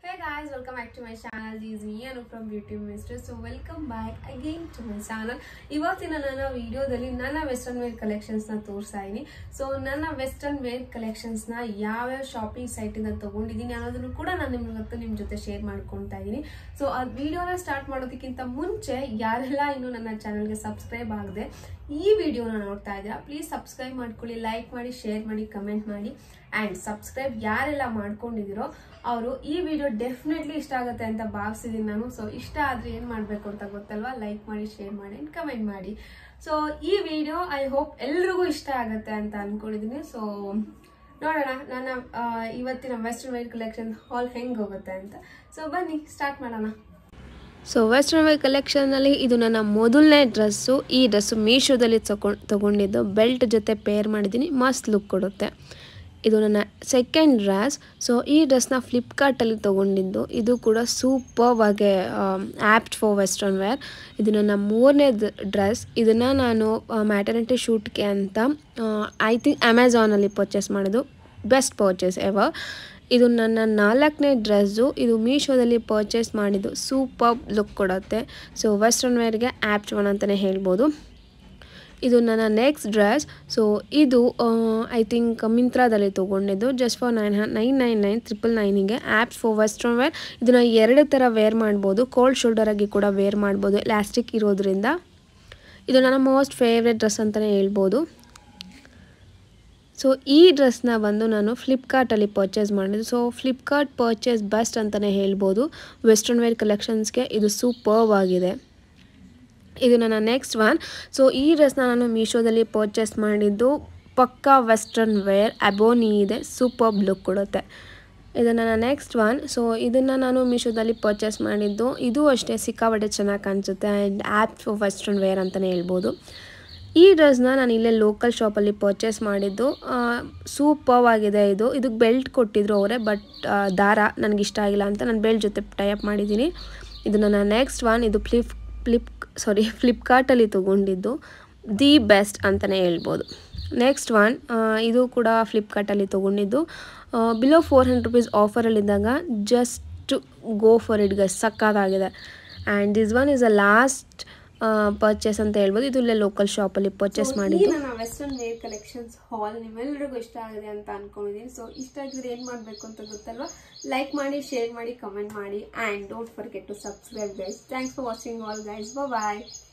Hey guys, welcome back to my channel. This is me Anu from Beauty Mistress. So welcome back again to my channel. ಇವತ್ತಿನ ನನ್ನ ವಿಡಿಯೋದಲ್ಲಿ ನನ್ನ western wear collections ನ ತೋರಿಸ್ತಾ ಇದೀನಿ so ನನ್ನ western wear collections ನ ಯಾವ್ಯಾವ ಶಾಪಿಂಗ್ ಸೈಟ್ ಇಂದ ತಗೊಂಡಿದ್ದೀನಿ ಅನ್ನೋದನ್ನು ಕೂಡ ನಾನು ನಿಮ್ಗೆ ಇವತ್ತು ನಿಮ್ ಜೊತೆ ಶೇರ್ ಮಾಡ್ಕೊಳ್ತಾ ಇದ್ದೀನಿ ಸೊ ಆ ವಿಡಿಯೋನ ಸ್ಟಾರ್ಟ್ ಮಾಡೋದಕ್ಕಿಂತ ಮುಂಚೆ ಯಾರೆಲ್ಲ ಇನ್ನು ನನ್ನ ಚಾನಲ್ಗೆ ಸಬ್ಸ್ಕ್ರೈಬ್ ಆಗದೆ ಈ ವಿಡಿಯೋನ ನೋಡ್ತಾ ಇದ್ದೀರಾ ಪ್ಲೀಸ್ ಸಬ್ಸ್ಕ್ರೈಬ್ ಮಾಡ್ಕೊಳ್ಳಿ ಲೈಕ್ ಮಾಡಿ ಶೇರ್ ಮಾಡಿ ಕಮೆಂಟ್ ಮಾಡಿ ಆ್ಯಂಡ್ ಸಬ್ಸ್ಕ್ರೈಬ್ ಯಾರೆಲ್ಲ ಮಾಡ್ಕೊಂಡಿದ್ದೀರೋ ಅವರು ಈ ವಿಡಿಯೋ ಡೆಫಿನೆಟ್ಲಿ ಇಷ್ಟ ಆಗುತ್ತೆ ಅಂತ ಭಾವಿಸಿದ್ದೀನಿ ನಾನು ಸೊ ಇಷ್ಟ ಆದರೆ ಏನು ಮಾಡಬೇಕು ಅಂತ ಗೊತ್ತಲ್ವಾ ಲೈಕ್ ಮಾಡಿ ಶೇರ್ ಮಾಡಿ ಆ್ಯಂಡ್ ಕಮೆಂಟ್ ಮಾಡಿ ಸೊ ಈ ವಿಡಿಯೋ ಐ ಹೋಪ್ ಎಲ್ರಿಗೂ ಇಷ್ಟ ಆಗುತ್ತೆ ಅಂತ ಅಂದ್ಕೊಂಡಿದ್ದೀನಿ ಸೊ ನೋಡೋಣ ನನ್ನ ಆ, ಇವತ್ತಿನ ವೆಸ್ಟರ್ನ್ ವೇರ್ ಕಲೆಕ್ಷನ್ ಹಾಲ್ ಹೆಂಗೆ ಹೋಗುತ್ತೆ ಅಂತ ಸೊ ಬನ್ನಿ ಸ್ಟಾರ್ಟ್ ಮಾಡೋಣ ಸೊ ವೆಸ್ಟರ್ನ್ ವೇರ್ ಕಲೆಕ್ಷನಲ್ಲಿ ಇದು ನನ್ನ ಮೊದಲನೇ ಡ್ರೆಸ್ಸು ಈ ಡ್ರೆಸ್ಸು ಮೀಶೋದಲ್ಲಿ ತಗೊಂಡು ತೊಗೊಂಡಿದ್ದು ಬೆಲ್ಟ್ ಜೊತೆ ಪೇರ್ ಮಾಡಿದ್ದೀನಿ ಮಸ್ತ್ ಲುಕ್ ಕೊಡುತ್ತೆ ಇದು ನನ್ನ ಸೆಕೆಂಡ್ ಡ್ರೆಸ್ ಸೊ ಈ ಡ್ರೆಸ್ನ ಫ್ಲಿಪ್ಕಾರ್ಟಲ್ಲಿ ತೊಗೊಂಡಿದ್ದು ಇದು ಕೂಡ ಸೂಪರ್ ಆಗಿ ಆ್ಯಪ್ಟ್ ಫಾರ್ ವೆಸ್ಟರ್ನ್ ವೇರ್ ಇದು ನನ್ನ ಮೂರನೇ ಡ್ರೆಸ್ ಇದನ್ನು ನಾನು ಮ್ಯಾಟರ್ನಿಟಿ ಶೂಟ್ಗೆ ಅಂತ ಐ ಥಿಂಕ್ ಅಮೆಝಾನಲ್ಲಿ ಪರ್ಚೇಸ್ ಮಾಡಿದ್ದು ಬೆಸ್ಟ್ ಪರ್ಚೇಸ್ ಎವರ್ ಇದು ನನ್ನ ನಾಲ್ಕನೇ ಡ್ರೆಸ್ಸು ಇದು ಮೀಶೋದಲ್ಲಿ ಪರ್ಚೇಸ್ ಮಾಡಿದ್ದು ಸೂಪರ್ ಲುಕ್ ಕೊಡುತ್ತೆ ಸೊ ವೆಸ್ಟರ್ನ್ ವೇರ್ಗೆ ಆ್ಯಪ್ಟ್ ಒನ್ ಅಂತಲೇ ಹೇಳ್ಬೋದು ಇದು ನನ್ನ ನೆಕ್ಸ್ಟ್ ಡ್ರೆಸ್ ಸೊ ಇದು ಐ ಥಿಂಕ್ ಮಿಂತ್ರಾದಲ್ಲಿ ತೊಗೊಂಡಿದ್ದು just for nine nine nine nine triple ನೈನಿಗೆ ಆ್ಯಪ್ಸ್ ಫಾರ್ ವೆಸ್ಟರ್ನ್ ವೇರ್ ಇದನ್ನು ಎರಡು ಥರ ವೇರ್ ಮಾಡ್ಬೋದು ಕೋಲ್ಡ್ ಶೋಲ್ಡರಾಗಿ ಕೂಡ ವೇರ್ ಮಾಡ್ಬೋದು ಎಲಾಸ್ಟಿಕ್ ಇರೋದ್ರಿಂದ ಇದು ನನ್ನ ಮೋಸ್ಟ್ ಫೇವ್ರೆಟ್ ಡ್ರೆಸ್ ಅಂತಲೇ ಹೇಳ್ಬೋದು ಸೊ ಈ ಡ್ರೆಸ್ನ ಬಂದು ನಾನು ಫ್ಲಿಪ್ಕಾರ್ಟಲ್ಲಿ ಪರ್ಚೇಸ್ ಮಾಡಿದ್ದು ಸೊ ಫ್ಲಿಪ್ಕಾರ್ಟ್ ಪರ್ಚೇಸ್ ಬೆಸ್ಟ್ ಅಂತಲೇ ಹೇಳ್ಬೋದು ವೆಸ್ಟರ್ನ್ ವೇರ್ ಕಲೆಕ್ಷನ್ಸ್ಗೆ ಇದು ಸೂಪರ್ವ್ ಆಗಿದೆ ಇದು ನನ್ನ ನೆಕ್ಸ್ಟ್ ಒನ್ ಸೊ ಈ ಡ್ರೆಸ್ನ ನಾನು ಮೀಶೋದಲ್ಲಿ ಪರ್ಚೇಸ್ ಮಾಡಿದ್ದು ಪಕ್ಕಾ ವೆಸ್ಟರ್ನ್ ವೇರ್ ಅಬೋನಿ ಇದೆ ಸೂಪರ್ ಲುಕ್ ಕೊಡುತ್ತೆ ಇದು ನನ್ನ ನೆಕ್ಸ್ಟ್ ಒನ್ ಸೊ ಇದನ್ನು ನಾನು ಮೀಶೋದಲ್ಲಿ ಪರ್ಚೇಸ್ ಮಾಡಿದ್ದು ಇದು ಅಷ್ಟೇ ಸಿಕ್ಕಾಪಟ್ಟೆ ಚೆನ್ನಾಗಿ ಕಾಣಿಸುತ್ತೆ and app for western wear ಅಂತಲೇ ಹೇಳ್ಬೋದು ಈ ಡ್ರೆಸ್ನ ನಾನು ಇಲ್ಲೇ ಲೋಕಲ್ ಶಾಪಲ್ಲಿ ಪರ್ಚೇಸ್ ಮಾಡಿದ್ದು ಸೂಪರ್ ಆಗಿದೆ ಇದು ಇದಕ್ಕೆ ಬೆಲ್ಟ್ ಕೊಟ್ಟಿದ್ರು ಅವರೇ ಬಟ್ ದಾರ ನನಗೆ ಇಷ್ಟ ಆಗಿಲ್ಲ ಅಂತ ನಾನು ಬೆಲ್ಟ್ ಜೊತೆ ಟೈಅಪ್ ಮಾಡಿದ್ದೀನಿ ಇದು ನನ್ನ ನೆಕ್ಸ್ಟ್ ಒನ್ ಇದು ಫ್ಲಿಪ್ ಫ್ಲಿಪ್ ಸಾರಿ ಫ್ಲಿಪ್ಕಾರ್ಟಲ್ಲಿ ತೊಗೊಂಡಿದ್ದು ದಿ ಬೆಸ್ಟ್ ಅಂತಲೇ ಹೇಳ್ಬೋದು ನೆಕ್ಸ್ಟ್ ಒನ್ ಇದು ಕೂಡ ಫ್ಲಿಪ್ಕಾರ್ಟಲ್ಲಿ ತೊಗೊಂಡಿದ್ದು ಬಿಲೋ ಫೋರ್ ಹಂಡ್ರೆಡ್ ರುಪೀಸ್ ಆಫರಲ್ಲಿದ್ದಾಗ just go for it guys ಸಕ್ಕತ್ತಾಗಿದೆ and this one is a last purchase ಅಂತ ಹೇಳ್ಬೋದು ಇದು ಇಲ್ಲೇ ಲೋಕಲ್ ಶಾಪಲ್ಲಿ ಪರ್ಚೇಸ್ ಮಾಡಿದ್ದು ನನ್ನ ವೆಸ್ಟರ್ನ್ ವೇರ್ ಕಲೆಕ್ಷನ್ಸ್ ಹಾಲ್ ನಿಮ್ಮೆಲ್ಲರಿಗೂ ಇಷ್ಟ ಆಗಿದೆ ಅಂತ ಅನ್ಕೊಂಡಿದ್ದೀನಿ ಸೊ ಇಷ್ಟ ಆಗಿದ್ರೆ ಏನು ಮಾಡಬೇಕು ಅಂತ ಗೊತ್ತಲ್ವಾ ಲೈಕ್ ಮಾಡಿ ಶೇರ್ ಮಾಡಿ ಕಮೆಂಟ್ ಮಾಡಿ and don't forget to subscribe guys thanks for watching all guys bye